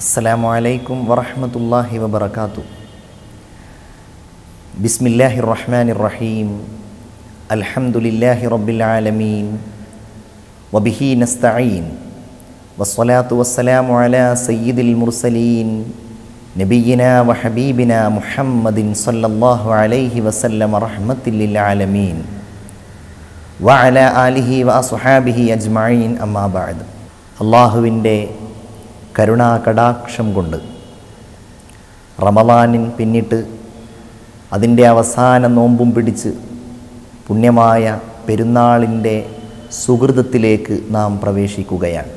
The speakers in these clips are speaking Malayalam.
السلام عليكم ورحمة الله وبركاته بسم الله الرحمن الرحيم الحمد لله رب العالمين وبه نستعين والصلاة والسلام على سيد المرسلين نبينا وحبيبنا محمد صلى الله عليه وسلم رحمة للعالمين وعلى آله وأصحابه أجمعين أما بعد അള്ളാഹുവിൻ്റെ കരുണാകടാക്ഷം കൊണ്ട് റമദാനിൻ പിന്നിട്ട് അതിൻ്റെ അവസാന നോമ്പും പിടിച്ച് പുണ്യമായ പെരുന്നാളിൻ്റെ സുഹൃതത്തിലേക്ക് നാം പ്രവേശിക്കുകയാണ്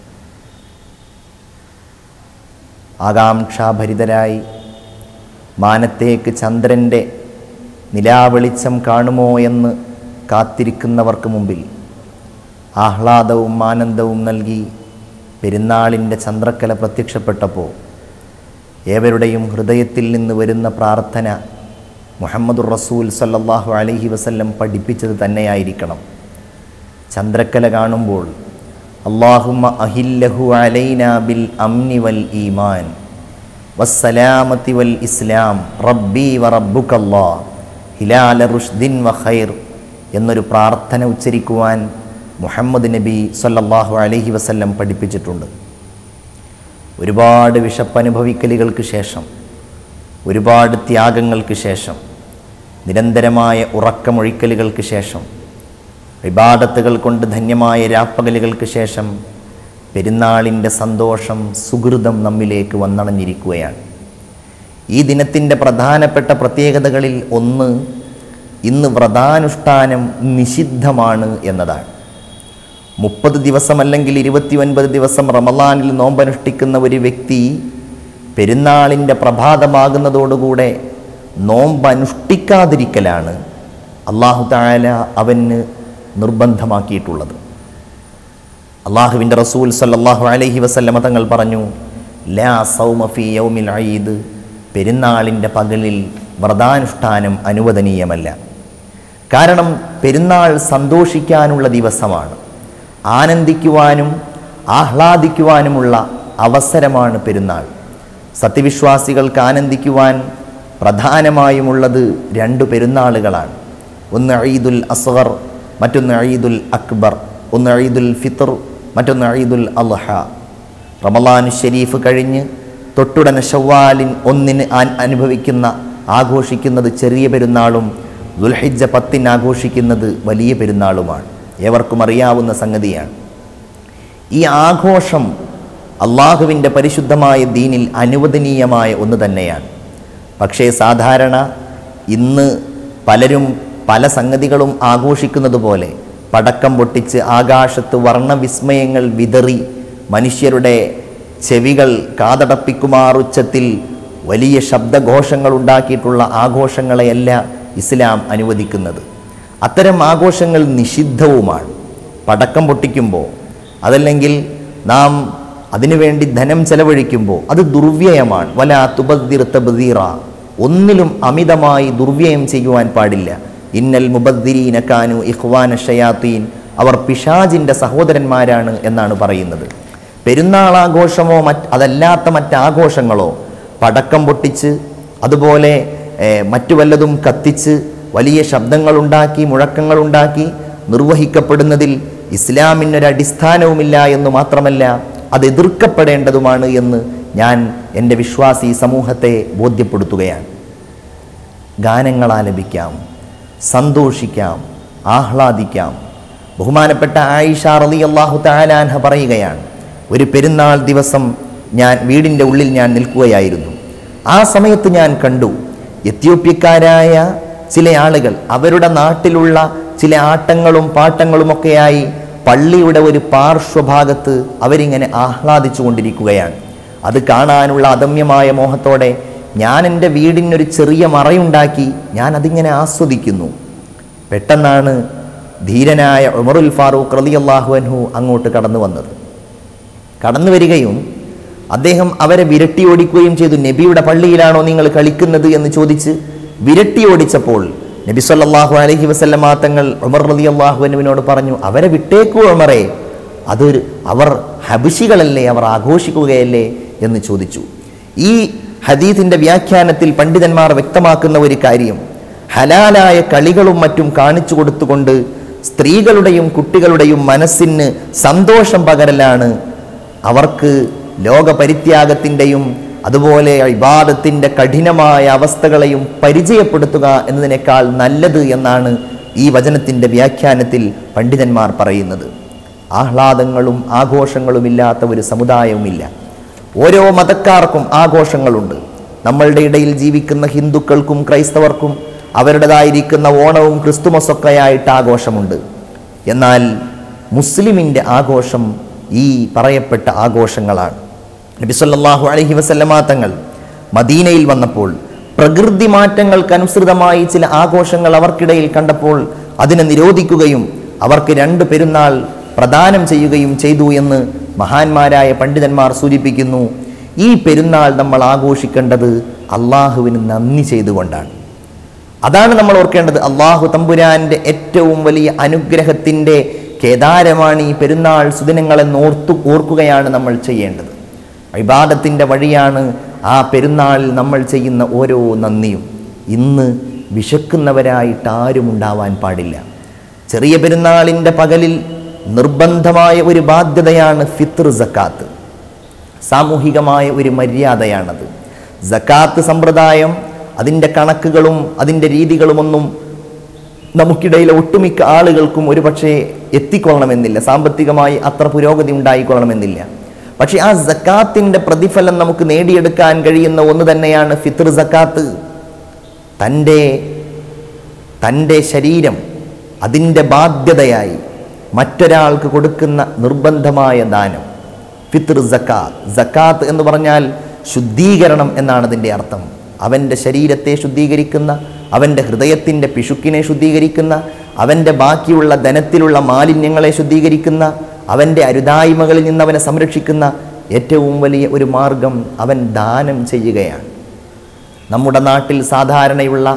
ആകാംക്ഷാഭരിതരായി മാനത്തേക്ക് ചന്ദ്രൻ്റെ നിലാവെളിച്ചം കാണുമോ എന്ന് കാത്തിരിക്കുന്നവർക്ക് മുമ്പിൽ ആഹ്ലാദവും ആനന്ദവും നൽകി പെരുന്നാളിൻ്റെ ചന്ദ്രക്കല പ്രത്യക്ഷപ്പെട്ടപ്പോൾ ഏവരുടെയും ഹൃദയത്തിൽ നിന്ന് വരുന്ന പ്രാർത്ഥന മുഹമ്മദുർ റസൂൽ സല്ലല്ലാഹു അലൈഹി വസല്ലം പഠിപ്പിച്ചത് തന്നെയായിരിക്കണം ചന്ദ്രക്കല കാണുമ്പോൾ അള്ളാഹുമ്മ അഹില്ലഹു അലൈന ബിൽ അംനി വൽ ഈമാൻ വസ്സലാമത്തി വൽ ഇസ്ലാം റബ്ബി വ റബ്ബുക്കല്ലാ ഹിലാല റുഷ്ദിൻ വ ഖൈർ എന്നൊരു പ്രാർത്ഥന ഉച്ചരിക്കുവാൻ മുഹമ്മദ് നബി സല്ലല്ലാഹു അലൈഹി വസല്ലം പഠിപ്പിച്ചിട്ടുണ്ട് ഒരുപാട് വിശപ്പനുഭവിക്കലുകൾക്ക് ശേഷം ഒരുപാട് ത്യാഗങ്ങൾക്ക് ശേഷം നിരന്തരമായ ഉറക്കമൊഴിക്കലുകൾക്ക് ശേഷം വിവാദത്തുകൾ കൊണ്ട് ധന്യമായ രാപ്പകലുകൾക്ക് ശേഷം പെരുന്നാളിൻ്റെ സന്തോഷം സുഹൃതം നമ്മിലേക്ക് വന്നണഞ്ഞിരിക്കുകയാണ് ഈ ദിനത്തിൻ്റെ പ്രധാനപ്പെട്ട പ്രത്യേകതകളിൽ ഒന്ന് ഇന്ന് വ്രതാനുഷ്ഠാനം നിഷിദ്ധമാണ് എന്നതാണ് മുപ്പത് ദിവസം അല്ലെങ്കിൽ ഇരുപത്തി ഒൻപത് ദിവസം റമലാനിൽ നോമ്പനുഷ്ഠിക്കുന്ന ഒരു വ്യക്തി പെരുന്നാളിൻ്റെ പ്രഭാതമാകുന്നതോടുകൂടെ നോമ്പ് അനുഷ്ഠിക്കാതിരിക്കലാണ് അള്ളാഹു താല അവന് നിർബന്ധമാക്കിയിട്ടുള്ളത് അള്ളാഹുവിൻ്റെ റസൂൽ സല്ലല്ലാഹു അലൈഹി വസല്ലമ തങ്ങൾ പറഞ്ഞു ലാ സൗമഫി യൗമിൽ ഈദ് പെരുന്നാളിൻ്റെ പകലിൽ വ്രതാനുഷ്ഠാനം അനുവദനീയമല്ല കാരണം പെരുന്നാൾ സന്തോഷിക്കാനുള്ള ദിവസമാണ് ആനന്ദിക്കുവാനും ആഹ്ലാദിക്കുവാനുമുള്ള അവസരമാണ് പെരുന്നാൾ സത്യവിശ്വാസികൾക്ക് ആനന്ദിക്കുവാൻ പ്രധാനമായുമുള്ളത് രണ്ട് പെരുന്നാളുകളാണ് ഒന്ന് ഈദുൽ അസ്ഗർ മറ്റൊന്ന് ഈദുൽ അക്ബർ ഒന്ന് ഈദുൽ ഫിത്തർ മറ്റൊന്ന് ഈദുൽ അൽഹ റമലാൻ ഷരീഫ് കഴിഞ്ഞ് തൊട്ടുടനെ ഷവ്വാലിൻ ഒന്നിന് അനുഭവിക്കുന്ന ആഘോഷിക്കുന്നത് ചെറിയ പെരുന്നാളും ദുൽഹിജ്ജ പത്തിന് ആഘോഷിക്കുന്നത് വലിയ പെരുന്നാളുമാണ് ഏവർക്കും അറിയാവുന്ന സംഗതിയാണ് ഈ ആഘോഷം അള്ളാഹുവിൻ്റെ പരിശുദ്ധമായ ദീനിൽ അനുവദനീയമായ ഒന്ന് തന്നെയാണ് പക്ഷേ സാധാരണ ഇന്ന് പലരും പല സംഗതികളും ആഘോഷിക്കുന്നത് പോലെ പടക്കം പൊട്ടിച്ച് ആകാശത്ത് വർണ്ണവിസ്മയങ്ങൾ വിതറി മനുഷ്യരുടെ ചെവികൾ കാതടപ്പിക്കുമാറുച്ചത്തിൽ വലിയ ശബ്ദഘോഷങ്ങൾ ഉണ്ടാക്കിയിട്ടുള്ള ആഘോഷങ്ങളെയല്ല ഇസ്ലാം അനുവദിക്കുന്നത് അത്തരം ആഘോഷങ്ങൾ നിഷിദ്ധവുമാണ് പടക്കം പൊട്ടിക്കുമ്പോൾ അതല്ലെങ്കിൽ നാം അതിനുവേണ്ടി ധനം ചെലവഴിക്കുമ്പോൾ അത് ദുർവ്യയമാണ് വല തുബദ്ദിർ തബ്ദീറ ഒന്നിലും അമിതമായി ദുർവ്യയം ചെയ്യുവാൻ പാടില്ല ഇന്നൽ മുബദ്ദിരീന കാനു ഇഖ്വാന ഷയാത്തീൻ അവർ പിശാജിൻ്റെ സഹോദരന്മാരാണ് എന്നാണ് പറയുന്നത് പെരുന്നാളാഘോഷമോ മറ്റ് അതല്ലാത്ത മറ്റാഘോഷങ്ങളോ പടക്കം പൊട്ടിച്ച് അതുപോലെ മറ്റു വല്ലതും കത്തിച്ച് വലിയ ശബ്ദങ്ങളുണ്ടാക്കി മുഴക്കങ്ങളുണ്ടാക്കി നിർവഹിക്കപ്പെടുന്നതിൽ ഇസ്ലാമിനൊരടിസ്ഥാനവുമില്ല എന്ന് മാത്രമല്ല അത് എതിർക്കപ്പെടേണ്ടതുമാണ് എന്ന് ഞാൻ എൻ്റെ വിശ്വാസി സമൂഹത്തെ ബോധ്യപ്പെടുത്തുകയാണ് ഗാനങ്ങൾ ആലപിക്കാം സന്തോഷിക്കാം ആഹ്ലാദിക്കാം ബഹുമാനപ്പെട്ട ആയിഷ റലി അള്ളാഹു താലാൻഹ പറയുകയാണ് ഒരു പെരുന്നാൾ ദിവസം ഞാൻ വീടിൻ്റെ ഉള്ളിൽ ഞാൻ നിൽക്കുകയായിരുന്നു ആ സമയത്ത് ഞാൻ കണ്ടു എത്യോപ്യക്കാരായ ചില ആളുകൾ അവരുടെ നാട്ടിലുള്ള ചില ആട്ടങ്ങളും പാട്ടങ്ങളുമൊക്കെയായി പള്ളിയുടെ ഒരു പാർശ്വഭാഗത്ത് അവരിങ്ങനെ ആഹ്ലാദിച്ചു കൊണ്ടിരിക്കുകയാണ് അത് കാണാനുള്ള അദമ്യമായ മോഹത്തോടെ ഞാൻ എൻ്റെ വീടിനൊരു ചെറിയ മറയുണ്ടാക്കി ഞാൻ അതിങ്ങനെ ആസ്വദിക്കുന്നു പെട്ടെന്നാണ് ധീരനായ ഉമറുൽ ഫാറൂഖ് റലി അള്ളാഹു അൻഹു അങ്ങോട്ട് കടന്നു വന്നത് കടന്നു വരികയും അദ്ദേഹം അവരെ വിരട്ടി ഓടിക്കുകയും ചെയ്തു നബിയുടെ പള്ളിയിലാണോ നിങ്ങൾ കളിക്കുന്നത് എന്ന് ചോദിച്ച് വിരട്ടി ഓടിച്ചപ്പോൾ നബി സല്ലല്ലാഹു അലൈഹി വസല്ലമ തങ്ങൾ ഉമർ റളി അള്ളാഹുവിനോട് പറഞ്ഞു അവരെ വിട്ടേക്കൂ ഉമറേ അതൊരു അവർ ഹബിഷികളല്ലേ അവർ ആഘോഷിക്കുകയല്ലേ എന്ന് ചോദിച്ചു ഈ ഹദീദിന്റെ വ്യാഖ്യാനത്തിൽ പണ്ഡിതന്മാർ വ്യക്തമാക്കുന്ന ഒരു കാര്യം ഹലാലായ കളികളും മറ്റും കാണിച്ചു കൊടുത്തുകൊണ്ട് സ്ത്രീകളുടെയും കുട്ടികളുടെയും മനസ്സിന് സന്തോഷം പകരലാണ് അവർക്ക് ലോകപരിത്യാഗത്തിൻ്റെയും അതുപോലെ ഇബാദത്തിൻ്റെ കഠിനമായ അവസ്ഥകളെയും പരിചയപ്പെടുത്തുക എന്നതിനേക്കാൾ നല്ലത് എന്നാണ് ഈ വചനത്തിൻ്റെ വ്യാഖ്യാനത്തിൽ പണ്ഡിതന്മാർ പറയുന്നത് ആഹ്ലാദങ്ങളും ആഘോഷങ്ങളും ഇല്ലാത്ത ഒരു സമുദായവുമില്ല ഓരോ മതക്കാർക്കും ആഘോഷങ്ങളുണ്ട് നമ്മളുടെ ഇടയിൽ ജീവിക്കുന്ന ഹിന്ദുക്കൾക്കും ക്രൈസ്തവർക്കും അവരുടേതായിരിക്കുന്ന ഓണവും ക്രിസ്തുമസൊക്കെയായിട്ട് ആഘോഷമുണ്ട് എന്നാൽ മുസ്ലിമിൻ്റെ ആഘോഷം ഈ പറയപ്പെട്ട ആഘോഷങ്ങളാണ് നബി സല്ലല്ലാഹു അലൈഹി വസല്ലമ തങ്ങൾ മദീനയിൽ വന്നപ്പോൾ പ്രകൃതി മാറ്റങ്ങൾക്കനുസൃതമായി ചില ആഘോഷങ്ങൾ അവർക്കിടയിൽ കണ്ടപ്പോൾ അതിനെ നിരോധിക്കുകയും അവർക്ക് രണ്ട് പെരുന്നാൾ പ്രദാനം ചെയ്യുകയും ചെയ്തു എന്ന് മഹാന്മാരായ പണ്ഡിതന്മാർ സൂചിപ്പിക്കുന്നു ഈ പെരുന്നാൾ നമ്മൾ ആഘോഷിക്കേണ്ടത് അള്ളാഹുവിന് നന്ദി ചെയ്തുകൊണ്ടാണ് അതാണ് നമ്മൾ ഓർക്കേണ്ടത് അള്ളാഹു തമ്പുരാന്റെ ഏറ്റവും വലിയ അനുഗ്രഹത്തിൻ്റെ കേദാരമാണ് ഈ പെരുന്നാൾ സുദിനങ്ങളെന്ന് ഓർത്തു ഓർക്കുകയാണ് നമ്മൾ ചെയ്യേണ്ടത് ഇബാദത്തിൻ്റെ വഴിയാണ് ആ പെരുന്നാളിൽ നമ്മൾ ചെയ്യുന്ന ഓരോ നന്ദിയും ഇന്ന് വിശക്കുന്നവരായിട്ട് ആരും ഉണ്ടാവാൻ പാടില്ല ചെറിയ പെരുന്നാളിൻ്റെ പകലിൽ നിർബന്ധമായ ഒരു ബാധ്യതയാണ് ഫിത്ർ സക്കാത്ത് സാമൂഹികമായ ഒരു മര്യാദയാണത് സക്കാത്ത് സമ്പ്രദായം അതിൻ്റെ കണക്കുകളും അതിൻ്റെ രീതികളുമൊന്നും നമുക്കിടയിലെ ഒട്ടുമിക്ക ആളുകൾക്കും ഒരുപക്ഷെ എത്തിക്കൊള്ളണമെന്നില്ല സാമ്പത്തികമായി അത്ര പുരോഗതി ഉണ്ടായിക്കൊള്ളണമെന്നില്ല പക്ഷെ ആ സക്കാത്തിൻ്റെ പ്രതിഫലം നമുക്ക് നേടിയെടുക്കാൻ കഴിയുന്ന ഒന്ന് തന്നെയാണ് ഫിത്ർ സക്കാത്ത് തൻ്റെ തൻ്റെ ശരീരം അതിൻ്റെ ബാധ്യതയായി മറ്റൊരാൾക്ക് കൊടുക്കുന്ന നിർബന്ധമായ ദാനം ഫിത്ർ സക്കാത്ത് സക്കാത്ത് എന്ന് പറഞ്ഞാൽ ശുദ്ധീകരണം എന്നാണ് അതിൻ്റെ അർത്ഥം അവൻ്റെ ശരീരത്തെ ശുദ്ധീകരിക്കുന്ന അവൻ്റെ ഹൃദയത്തിൻ്റെ പിശുക്കിനെ ശുദ്ധീകരിക്കുന്ന അവൻ്റെ ബാക്കിയുള്ള ധനത്തിലുള്ള മാലിന്യങ്ങളെ ശുദ്ധീകരിക്കുന്ന അവൻ്റെ അരുതായ്മകളിൽ നിന്ന് അവനെ സംരക്ഷിക്കുന്ന ഏറ്റവും വലിയ ഒരു മാർഗം അവൻ ദാനം ചെയ്യുകയാണ് നമ്മുടെ നാട്ടിൽ സാധാരണയുള്ള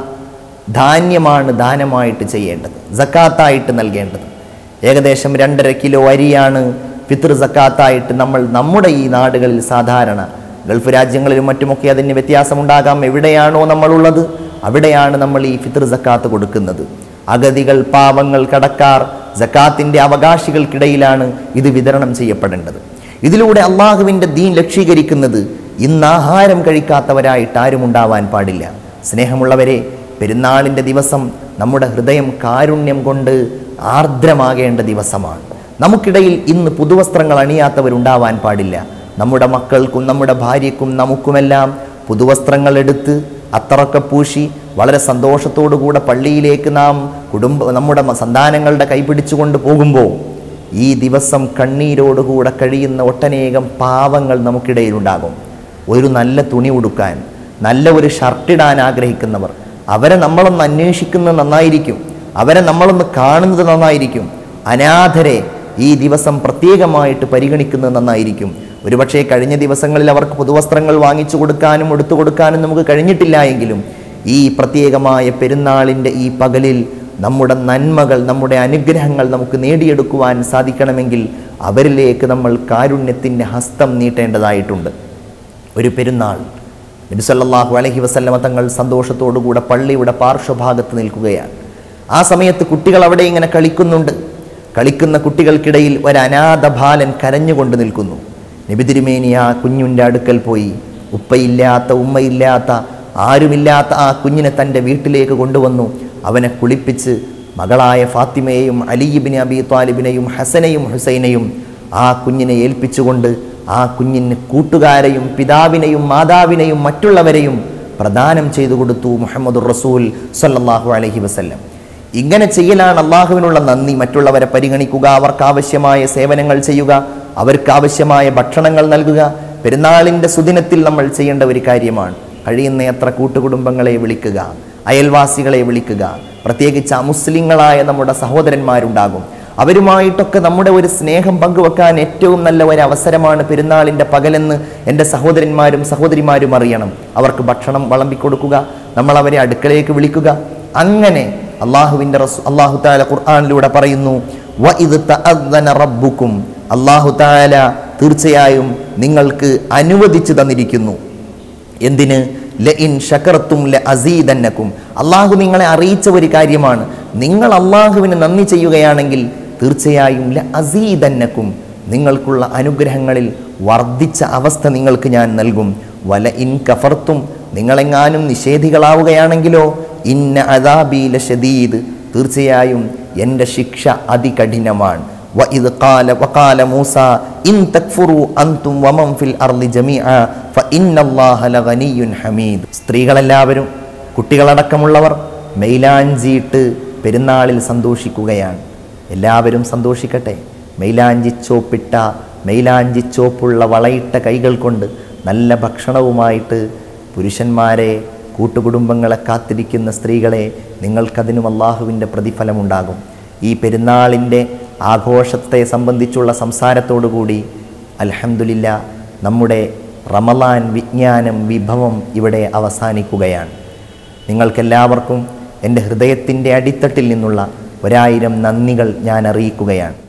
ധാന്യമാണ് ദാനമായിട്ട് ചെയ്യേണ്ടത് സക്കാത്തായിട്ട് നൽകേണ്ടത് ഏകദേശം രണ്ടര കിലോ അരിയാണ് ഫിത്ർ സക്കാത്തായിട്ട് നമ്മൾ നമ്മുടെ ഈ നാടുകളിൽ സാധാരണ ഗൾഫ് രാജ്യങ്ങളിലും മറ്റുമൊക്കെ അതിന് വ്യത്യാസമുണ്ടാകാം എവിടെയാണോ നമ്മളുള്ളത് അവിടെയാണ് നമ്മൾ ഈ ഫിത്ർ സക്കാത്ത് കൊടുക്കുന്നത് അഗതികൾ പാവങ്ങൾ കടക്കാർ സക്കാത്തിൻ്റെ അവകാശികൾക്കിടയിലാണ് ഇത് വിതരണം ചെയ്യപ്പെടേണ്ടത് ഇതിലൂടെ അള്ളാഹുവിൻ്റെ ദീൻ ലക്ഷീകരിക്കുന്നത് ഇന്ന് ആഹാരം കഴിക്കാത്തവരായിട്ട് ആരും ഉണ്ടാവാൻ പാടില്ല സ്നേഹമുള്ളവരെ പെരുന്നാളിൻ്റെ ദിവസം നമ്മുടെ ഹൃദയം കാരുണ്യം കൊണ്ട് ആർദ്രമാകേണ്ട ദിവസമാണ് നമുക്കിടയിൽ ഇന്ന് പുതുവസ്ത്രങ്ങൾ അണിയാത്തവരുണ്ടാവാൻ പാടില്ല നമ്മുടെ മക്കൾക്കും നമ്മുടെ ഭാര്യയ്ക്കും നമുക്കുമെല്ലാം പുതുവസ്ത്രങ്ങൾ എടുത്ത് അത്തറൊക്കെ പൂശി വളരെ സന്തോഷത്തോടുകൂടെ പള്ളിയിലേക്ക് നാം കുടുംബ നമ്മുടെ മ- സന്താനങ്ങളുടെ കൈപിടിച്ചുകൊണ്ട് പോകുമ്പോൾ ഈ ദിവസം കണ്ണീരോടുകൂടെ കഴിയുന്ന ഒട്ടനേകം പാവങ്ങൾ നമുക്കിടയിലുണ്ടാകും ഒരു നല്ല തുണി ഉടുക്കാൻ നല്ല ഒരു ഷർട്ടിടാൻ ആഗ്രഹിക്കുന്നവർ അവരെ നമ്മളൊന്ന് അന്വേഷിക്കുന്നത് നന്നായിരിക്കും അവരെ നമ്മളൊന്ന് കാണുന്നത് നന്നായിരിക്കും അനാഥരെ ഈ ദിവസം പ്രത്യേകമായിട്ട് പരിഗണിക്കുന്നത് നന്നായിരിക്കും ഒരുപക്ഷെ കഴിഞ്ഞ ദിവസങ്ങളിൽ അവർക്ക് പുതുവസ്ത്രങ്ങൾ വാങ്ങിച്ചു കൊടുക്കാനും എടുത്തു കൊടുക്കാനും നമുക്ക് കഴിഞ്ഞിട്ടില്ല എങ്കിലും ഈ പ്രത്യേകമായ പെരുന്നാളിൻ്റെ ഈ പകലിൽ നമ്മുടെ നന്മകൾ നമ്മുടെ അനുഗ്രഹങ്ങൾ നമുക്ക് നേടിയെടുക്കുവാൻ സാധിക്കണമെങ്കിൽ അവരിലേക്ക് നമ്മൾ കാരുണ്യത്തിൻ്റെ ഹസ്തം നീട്ടേണ്ടതായിട്ടുണ്ട് ഒരു പെരുന്നാൾ നബി സല്ലല്ലാഹു അലൈഹി വസല്ലമ തങ്ങൾ സന്തോഷത്തോടുകൂടെ പള്ളിയുടെ പാർശ്വഭാഗത്ത് നിൽക്കുകയാണ് ആ സമയത്ത് കുട്ടികൾ അവിടെ ഇങ്ങനെ കളിക്കുന്നുണ്ട് കളിക്കുന്ന കുട്ടികൾക്കിടയിൽ ഒരു അനാഥ ബാലൻ കരഞ്ഞുകൊണ്ട് നിൽക്കുന്നു നബി തിരുമേനി ആ കുഞ്ഞിൻ്റെ അടുക്കൽ പോയി ഉപ്പയില്ലാത്ത ഉമ്മയില്ലാത്ത ആരുമില്ലാത്ത ആ കുഞ്ഞിനെ തൻ്റെ വീട്ടിലേക്ക് കൊണ്ടുവന്നു അവനെ കുളിപ്പിച്ച് മകളായ ഫാത്തിമയെയും അലിയിബിന് അബി താലിബിനെയും ഹസനെയും ഹുസൈനെയും ആ കുഞ്ഞിനെ ഏൽപ്പിച്ചുകൊണ്ട് ആ കുഞ്ഞിന് കൂട്ടുകാരെയും പിതാവിനെയും മാതാവിനെയും മറ്റുള്ളവരെയും പ്രദാനം ചെയ്തു കൊടുത്തു മുഹമ്മദ് റസൂൽ സല്ലല്ലാഹു അലൈഹി വസല്ലം ഇങ്ങനെ ചെയ്യലാണ് അള്ളാഹുവിനുള്ള നന്ദി മറ്റുള്ളവരെ പരിഗണിക്കുക അവർക്ക് ആവശ്യമായ സേവനങ്ങൾ ചെയ്യുക അവർക്ക് ആവശ്യമായ ഭക്ഷണങ്ങൾ നൽകുക പെരുന്നാളിൻ്റെ സുദിനത്തിൽ നമ്മൾ ചെയ്യേണ്ട ഒരു കാര്യമാണ് കഴിയുന്നത്ര കൂട്ടുകുടുംബങ്ങളെ വിളിക്കുക അയൽവാസികളെ വിളിക്കുക പ്രത്യേകിച്ച് അമുസ്ലിങ്ങളായ നമ്മുടെ സഹോദരന്മാരുണ്ടാകും അവരുമായിട്ടൊക്കെ നമ്മുടെ ഒരു സ്നേഹം പങ്കുവെക്കാൻ ഏറ്റവും നല്ല ഒരു അവസരമാണ് പെരുന്നാളിൻ്റെ പകലെന്ന് എൻ്റെ സഹോദരന്മാരും സഹോദരിമാരും അറിയണം അവർക്ക് ഭക്ഷണം വിളമ്പിക്കൊടുക്കുക നമ്മൾ അവരെ അടുക്കളയിലേക്ക് വിളിക്കുക അങ്ങനെ അള്ളാഹുവിൻ്റെ റസൂ അള്ളാഹു താല ഖുർആാനിലൂടെ പറയുന്നു "വഇദ് തഅദ്ദന റബ്ബുക്കും അള്ളാഹു താല തീർച്ചയായും നിങ്ങൾക്ക് അനുവദിച്ചു തന്നിരിക്കുന്നു എന്തിന് ല ഇൻ ഷക്കർത്തും ല അസീദന്നക്കും അള്ളാഹു നിങ്ങളെ അറിയിച്ച ഒരു കാര്യമാണ് നിങ്ങൾ അള്ളാഹുവിന് നന്ദി ചെയ്യുകയാണെങ്കിൽ തീർച്ചയായും ല അസീദന്നക്കും നിങ്ങൾക്കുള്ള അനുഗ്രഹങ്ങളിൽ വർദ്ധിച്ച അവസ്ഥ നിങ്ങൾക്ക് ഞാൻ നൽകും വല ഇൻ കഫർത്തും നിങ്ങളെങ്ങാനും നിഷേധികളാവുകയാണെങ്കിലോ ഇന്ന അദാബീല ഷദീദ് തീർച്ചയായും എൻ്റെ ശിക്ഷ അതികഠിനമാണ് وإذ قال وقال موسى إن تكفروا أنتم ومن في الأرض جميعا فإن الله لغني حميد സ്ത്രീകളെല്ലാവരും കുട്ടികളടക്കമുള്ളവർ മെയിലാഞ്ചിയിട്ട് പെരുന്നാളിൽ സന്തോഷിക്കുകയാണ് എല്ലാവരും സന്തോഷിക്കട്ടെ മെയിലാഞ്ചി ചോപ്പിട്ട മെയിലാഞ്ചി ചോപ്പുള്ള വളയിട്ട കൈകൾ കൊണ്ട് നല്ല ഭക്ഷണവുമായിട്ട് പുരുഷന്മാരെ കൂട്ടുകുടുംബങ്ങളെ കാത്തിരിക്കുന്ന സ്ത്രീകളെ നിങ്ങൾക്കതിനും അള്ളാഹുവിൻ്റെ പ്രതിഫലമുണ്ടാകും ഈ പെരുന്നാളിൻ്റെ ആഘോഷത്തെ സംബന്ധിച്ചുള്ള സംസാരത്തോടുകൂടി അൽഹംദുലില്ല നമ്മുടെ റമലാൻ വിജ്ഞാനം വിഭവം ഇവിടെ അവസാനിക്കുകയാണ് നിങ്ങൾക്കെല്ലാവർക്കും എൻ്റെ ഹൃദയത്തിൻ്റെ അടിത്തട്ടിൽ നിന്നുള്ള ഒരായിരം നന്ദികൾ ഞാൻ അറിയിക്കുകയാണ്